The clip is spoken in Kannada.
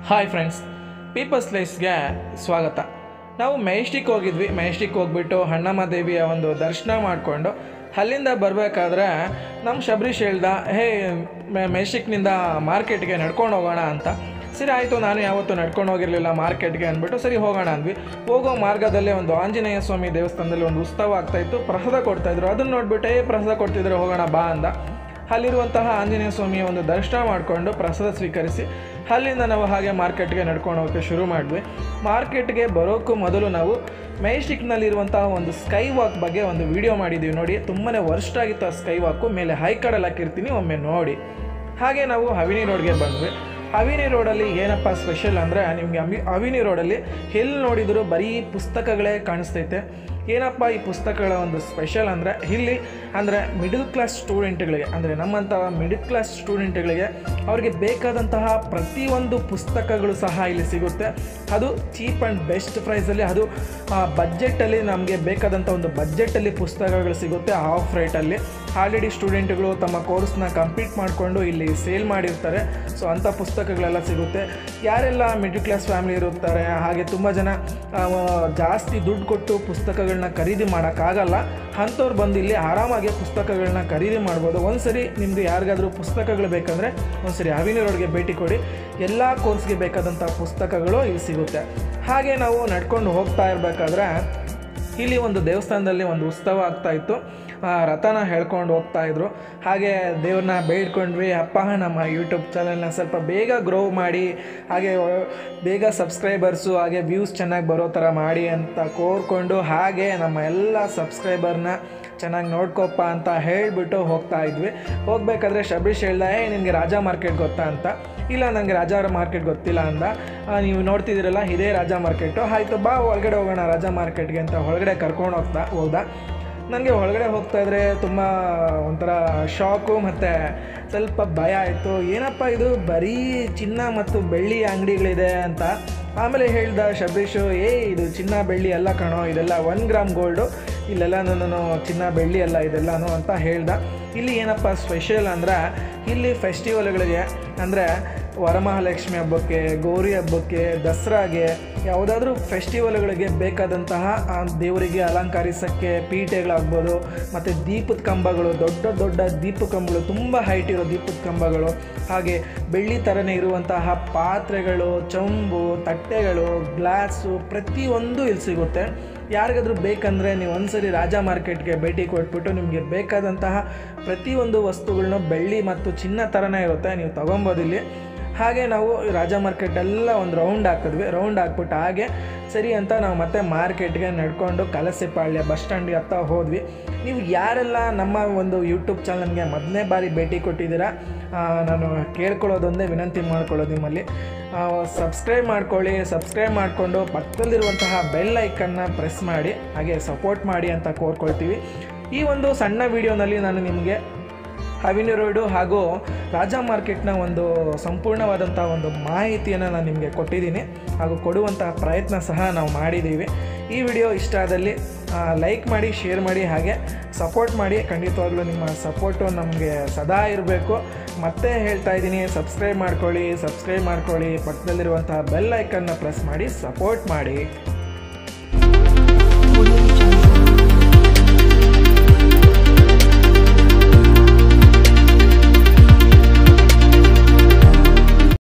ಹಾಯ್ ಫ್ರೆಂಡ್ಸ್ ಪೀಪಲ್ಸ್ ಲೈಸ್ಗೆ ಸ್ವಾಗತ ನಾವು ಮೆಜೆಸ್ಟಿಕ್ ಹೋಗಿದ್ವಿ ಮೆಜೆಸ್ಟಿಕ್ ಹೋಗ್ಬಿಟ್ಟು ಹಣ್ಣಮ್ಮ ದೇವಿಯ ಒಂದು ದರ್ಶನ ಮಾಡಿಕೊಂಡು ಅಲ್ಲಿಂದ ಬರಬೇಕಾದ್ರೆ ನಮ್ಮ ಶಬರೀಶ್ ಹೇಳ್ದ ಹೇ ಮೆ- ಮೆಜೆಸ್ಟಿಕ್ನಿಂದ ಮಾರ್ಕೆಟ್ಗೆ ನಡ್ಕೊಂಡು ಹೋಗೋಣ ಅಂತ ಸರಿ ಆಯಿತು ನಾನು ಯಾವತ್ತೂ ನಡ್ಕೊಂಡು ಹೋಗಿರಲಿಲ್ಲ ಮಾರ್ಕೆಟ್ಗೆ ಅಂದ್ಬಿಟ್ಟು ಸರಿ ಹೋಗೋಣ ಅಂದ್ವಿ ಹೋಗೋ ಮಾರ್ಗದಲ್ಲೇ ಒಂದು ಆಂಜನೇಯ ಸ್ವಾಮಿ ದೇವಸ್ಥಾನದಲ್ಲಿ ಒಂದು ಉತ್ಸವ ಆಗ್ತಾಯಿತ್ತು ಪ್ರಸಾದ ಕೊಡ್ತಾಯಿದ್ರು ಅದನ್ನು ನೋಡ್ಬಿಟ್ಟು ಏ ಪ್ರಸಾದ ಕೊಡ್ತಿದ್ರು ಹೋಗೋಣ ಬಾ ಅಂದ ಅಲ್ಲಿರುವಂತಹ ಆಂಜನೇಯ ಸ್ವಾಮಿಯ ಒಂದು ದರ್ಶನ ಮಾಡಿಕೊಂಡು ಪ್ರಸಾದ ಸ್ವೀಕರಿಸಿ ಅಲ್ಲಿಂದ ನಾವು ಹಾಗೆ ಮಾರ್ಕೆಟ್ಗೆ ನಡ್ಕೊಂಡು ಹೋಗೋಕ್ಕೆ ಶುರು ಮಾಡಿದ್ವಿ ಮಾರ್ಕೆಟ್ಗೆ ಬರೋಕ್ಕೂ ಮೊದಲು ನಾವು ಮೆಜೆಸ್ಟಿಕ್ನಲ್ಲಿರುವಂತಹ ಒಂದು ಸ್ಕೈ ವಾಕ್ ಬಗ್ಗೆ ಒಂದು ವಿಡಿಯೋ ಮಾಡಿದ್ದೀವಿ ನೋಡಿ ತುಂಬಾ ವರ್ಸ್ಟ್ ಆಗಿತ್ತು ಆ ಸ್ಕೈ ವಾಕು ಮೇಲೆ ಹೈ ಕಾರ್ಡಲ್ಲಿ ಹಾಕಿರ್ತೀನಿ ಒಮ್ಮೆ ನೋಡಿ ಹಾಗೆ ನಾವು ಹವಿನಿ ರೋಡ್ಗೆ ಬಂದ್ವಿ ಹವಿನಿ ರೋಡಲ್ಲಿ ಏನಪ್ಪ ಸ್ಪೆಷಲ್ ಅಂದರೆ ನಿಮಗೆ ಅಮಿ ಹವಿನಿ ರೋಡಲ್ಲಿ ಎಲ್ಲಿ ನೋಡಿದರೂ ಬರೀ ಪುಸ್ತಕಗಳೇ ಕಾಣಿಸ್ತೈತೆ ಏನಪ್ಪ ಈ ಪುಸ್ತಕಗಳ ಒಂದು ಸ್ಪೆಷಲ್ ಅಂದರೆ ಇಲ್ಲಿ ಅಂದರೆ ಮಿಡಲ್ ಕ್ಲಾಸ್ ಸ್ಟೂಡೆಂಟ್ಗಳಿಗೆ ಅಂದರೆ ನಮ್ಮಂಥ ಮಿಡಲ್ ಕ್ಲಾಸ್ ಸ್ಟೂಡೆಂಟ್ಗಳಿಗೆ ಅವ್ರಿಗೆ ಬೇಕಾದಂತಹ ಪ್ರತಿಯೊಂದು ಪುಸ್ತಕಗಳು ಸಹ ಇಲ್ಲಿ ಸಿಗುತ್ತೆ ಅದು ಚೀಪ್ ಆ್ಯಂಡ್ ಬೆಸ್ಟ್ ಪ್ರೈಸಲ್ಲಿ ಅದು ಬಡ್ಜೆಟಲ್ಲಿ ನಮಗೆ ಬೇಕಾದಂಥ ಒಂದು ಬಡ್ಜೆಟಲ್ಲಿ ಪುಸ್ತಕಗಳು ಸಿಗುತ್ತೆ ಆಫ್ ರೇಟಲ್ಲಿ ಆಲ್ರೆಡಿ ಸ್ಟೂಡೆಂಟ್ಗಳು ತಮ್ಮ ಕೋರ್ಸ್ನ ಕಂಪ್ಲೀಟ್ ಮಾಡಿಕೊಂಡು ಇಲ್ಲಿ ಸೇಲ್ ಮಾಡಿರ್ತಾರೆ ಸೊ ಅಂಥ ಪುಸ್ತಕಗಳೆಲ್ಲ ಸಿಗುತ್ತೆ ಯಾರೆಲ್ಲ ಮಿಡ್ಲ್ ಕ್ಲಾಸ್ ಫ್ಯಾಮಿಲಿ ಇರುತ್ತಾರೆ ಹಾಗೆ ತುಂಬ ಜನ ಆ, ಜಾಸ್ತಿ ದುಡ್ಡು ಕೊಟ್ಟು ಪುಸ್ತಕಗಳನ್ನ ಖರೀದಿ ಮಾಡೋಕ್ಕಾಗಲ್ಲ ಅಂಥವ್ರು ಬಂದು ಇಲ್ಲಿ ಆರಾಮಾಗಿ ಪುಸ್ತಕಗಳನ್ನ ಖರೀದಿ ಮಾಡ್ಬೋದು ಒಂದ್ಸರಿ ನಿಮ್ಮದು ಯಾರಿಗಾದ್ರೂ ಪುಸ್ತಕಗಳು ಬೇಕಂದರೆ ಒಂದ್ಸರಿ ಅವಿನಿ ರೋಡ್ಗೆ ಭೇಟಿ ಕೊಡಿ ಎಲ್ಲ ಕೋರ್ಸ್ಗೆ ಬೇಕಾದಂಥ ಪುಸ್ತಕಗಳು ಇಲ್ಲಿ ಸಿಗುತ್ತೆ ಹಾಗೆ ನಾವು ನಡ್ಕೊಂಡು ಹೋಗ್ತಾ ಇರಬೇಕಾದ್ರೆ ಇಲ್ಲಿ ಒಂದು ದೇವಸ್ಥಾನದಲ್ಲಿ ಒಂದು ಉತ್ಸವ ಆಗ್ತಾ ಇತ್ತು ಆ, ರಥನ ಹೇಳ್ಕೊಂಡು ಹೋಗ್ತಾ ಇದ್ರು ಹಾಗೆ ದೇವ್ರನ್ನ ಬೇಡ್ಕೊಂಡ್ವಿ ಅಪ್ಪ ನಮ್ಮ ಯೂಟ್ಯೂಬ್ ಚಾನಲ್ನ ಸ್ವಲ್ಪ ಬೇಗ ಗ್ರೋ ಮಾಡಿ ಹಾಗೆ ಒ- ಬೇಗ ಸಬ್ಸ್ಕ್ರೈಬರ್ಸು ಹಾಗೆ ವ್ಯೂಸ್ ಚೆನ್ನಾಗಿ ಬರೋ ಥರ ಮಾಡಿ ಅಂತ ಕೋರ್ಕೊಂಡು ಹಾಗೆ ನಮ್ಮ ಎಲ್ಲ ಸಬ್ಸ್ಕ್ರೈಬರ್ನ ಚೆನ್ನಾಗಿ ನೋಡ್ಕೊಪ್ಪ ಅಂತ ಹೇಳಿಬಿಟ್ಟು ಹೋಗ್ತಾ ಇದ್ವಿ ಹೋಗ್ಬೇಕಾದ್ರೆ ಶಬರೀಶ್ ಹೇಳ್ದ ಏ ನಿನಗೆ ರಾಜ ಮಾರ್ಕೆಟ್ ಗೊತ್ತಾ ಅಂತ ಇಲ್ಲ ನನಗೆ ರಾಜ ಮಾರ್ಕೆಟ್ ಗೊತ್ತಿಲ್ಲ ಅಂದ ಆ, ನೀವು ನೋಡ್ತಿದ್ದೀರಲ್ಲ ಇದೇ ರಾಜ ಮಾರ್ಕೆಟು ಆಯಿತು ಬಾ ಒಳಗಡೆ ಹೋಗೋಣ ರಾಜ ಮಾರ್ಕೆಟ್ಗೆ ಅಂತ ಒಳಗಡೆ ಕರ್ಕೊಂಡು ಹೋಗ್ತಾ ಹೋದ ನನಗೆ ಒಳಗಡೆ ಹೋಗ್ತಾ ಇದ್ರೆ ತುಂಬ ಒಂಥರ ಶಾಕು ಮತ್ತು ಸ್ವಲ್ಪ ಭಯ ಆಯಿತು ಏನಪ್ಪ ಇದು ಬರೀ ಚಿನ್ನ ಮತ್ತು ಬೆಳ್ಳಿ ಅಂಗಡಿಗಳಿದೆ ಅಂತ ಆಮೇಲೆ ಹೇಳ್ದ ಶಬರೀಶು ಏ ಇದು ಚಿನ್ನ ಬೆಳ್ಳಿ ಎಲ್ಲ ಕಣೋ ಇದೆಲ್ಲ ಒನ್ ಗ್ರಾಮ್ ಗೋಲ್ಡು ಇಲ್ಲೆಲ್ಲ ನಾನು ಚಿನ್ನ ಬೆಳ್ಳಿ ಎಲ್ಲ ಇದೆಲ್ಲನೂ ಅಂತ ಹೇಳ್ದ ಇಲ್ಲಿ ಏನಪ್ಪ ಸ್ಪೆಷಲ್ ಅಂದ್ರೆ ಇಲ್ಲಿ ಫೆಸ್ಟಿವಲ್ಗಳಿಗೆ ಅಂದರೆ ವರಮಹಾಲಕ್ಷ್ಮಿ ಹಬ್ಬಕ್ಕೆ ಗೌರಿ ಹಬ್ಬಕ್ಕೆ ದಸರಾಗೆ ಯಾವುದಾದ್ರೂ ಫೆಸ್ಟಿವಲ್ಗಳಿಗೆ ಬೇಕಾದಂತಹ ಆ ದೇವರಿಗೆ ಅಲಂಕರಿಸೋಕ್ಕೆ ಪೀಠೆಗಳಾಗ್ಬೋದು ಮತ್ತು ದೀಪದ ಕಂಬಗಳು ದೊಡ್ಡ ದೊಡ್ಡ ದೀಪ ಕಂಬಗಳು ತುಂಬ ಹೈಟ್ ಇರೋ ದೀಪದ ಕಂಬಗಳು ಹಾಗೆ ಬೆಳ್ಳಿ ಥರನೇ ಇರುವಂತಹ ಪಾತ್ರೆಗಳು ಚೊಂಬು ತಟ್ಟೆಗಳು ಗ್ಲಾಸು ಪ್ರತಿಯೊಂದು ಇಲ್ಲಿ ಸಿಗುತ್ತೆ ಯಾರಿಗಾದ್ರೂ ಬೇಕಂದರೆ ನೀವು ಒಂದ್ಸರಿ ರಾಜ ಮಾರ್ಕೆಟ್ಗೆ ಭೇಟಿ ಕೊಟ್ಬಿಟ್ಟು ನಿಮಗೆ ಬೇಕಾದಂತಹ ಪ್ರತಿಯೊಂದು ವಸ್ತುಗಳನ್ನ ಬೆಳ್ಳಿ ಮತ್ತು ಚಿನ್ನ ಥರನೇ ಇರುತ್ತೆ ನೀವು ತೊಗೊಬೋದು ಇಲ್ಲಿ ಹಾಗೆ ನಾವು ರಾಜ ಮಾರ್ಕೆಟ್ ಎಲ್ಲ ಒಂದು ರೌಂಡ್ ಹಾಕಿದ್ವಿ ರೌಂಡ್ ಹಾಕ್ಬಿಟ್ಟು ಹಾಗೆ ಸರಿ ಅಂತ ನಾವು ಮತ್ತೆ ಮಾರ್ಕೆಟ್ಗೆ ನಡ್ಕೊಂಡು ಕಲಸಿಪಾಳ್ಯ ಬಸ್ ಸ್ಟ್ಯಾಂಡ್ಗೆ ಹತ್ತ ಹೋದ್ವಿ ನೀವು ಯಾರೆಲ್ಲ ನಮ್ಮ ಒಂದು ಯೂಟ್ಯೂಬ್ ಚಾನಲ್ಗೆ ಮೊದಲನೇ ಬಾರಿ ಭೇಟಿ ಕೊಟ್ಟಿದ್ದೀರಾ ಆ, ನಾನು ಕೇಳ್ಕೊಳ್ಳೋದೊಂದೇ ವಿನಂತಿ ಮಾಡ್ಕೊಳ್ಳೋದು ನಿಮ್ಮಲ್ಲಿ ಸಬ್ಸ್ಕ್ರೈಬ್ ಮಾಡ್ಕೊಳ್ಳಿ ಸಬ್ಸ್ಕ್ರೈಬ್ ಮಾಡಿಕೊಂಡು ಪಕ್ಕದಲ್ಲಿರುವಂತಹ ಬೆಲ್ ಐಕನ್ನ ಪ್ರೆಸ್ ಮಾಡಿ ಹಾಗೆ ಸಪೋರ್ಟ್ ಮಾಡಿ ಅಂತ ಕೋರ್ಕೊಳ್ತೀವಿ ಈ ಒಂದು ಸಣ್ಣ ವಿಡಿಯೋನಲ್ಲಿ ನಾನು ನಿಮಗೆ ಹವಿನಿ ರೋಡು ಹಾಗೂ ರಾಜ ಮಾರ್ಕೆಟ್ನ ಒಂದು ಸಂಪೂರ್ಣವಾದಂಥ ಒಂದು ಮಾಹಿತಿಯನ್ನು ನಾನು ನಿಮಗೆ ಕೊಟ್ಟಿದ್ದೀನಿ ಹಾಗೂ ಕೊಡುವಂತಹ ಪ್ರಯತ್ನ ಸಹ ನಾವು ಮಾಡಿದ್ದೀವಿ ಈ ವಿಡಿಯೋ ಇಷ್ಟ ಆದಲ್ಲಿ ಲೈಕ್ ಮಾಡಿ ಶೇರ್ ಮಾಡಿ ಹಾಗೆ ಸಪೋರ್ಟ್ ಮಾಡಿ ಖಂಡಿತವಾಗ್ಲೂ ನಿಮ್ಮ ಸಪೋರ್ಟು ನಮಗೆ ಸದಾ ಇರಬೇಕು ಮತ್ತೆ ಹೇಳ್ತಾ ಇದ್ದೀನಿ ಸಬ್ಸ್ಕ್ರೈಬ್ ಮಾಡ್ಕೊಳ್ಳಿ ಸಬ್ಸ್ಕ್ರೈಬ್ ಮಾಡ್ಕೊಳ್ಳಿ ಪಕ್ಕದಲ್ಲಿರುವಂತಹ ಬೆಲ್ ಐಕನ್ನ ಪ್ರೆಸ್ ಮಾಡಿ ಸಪೋರ್ಟ್ ಮಾಡಿ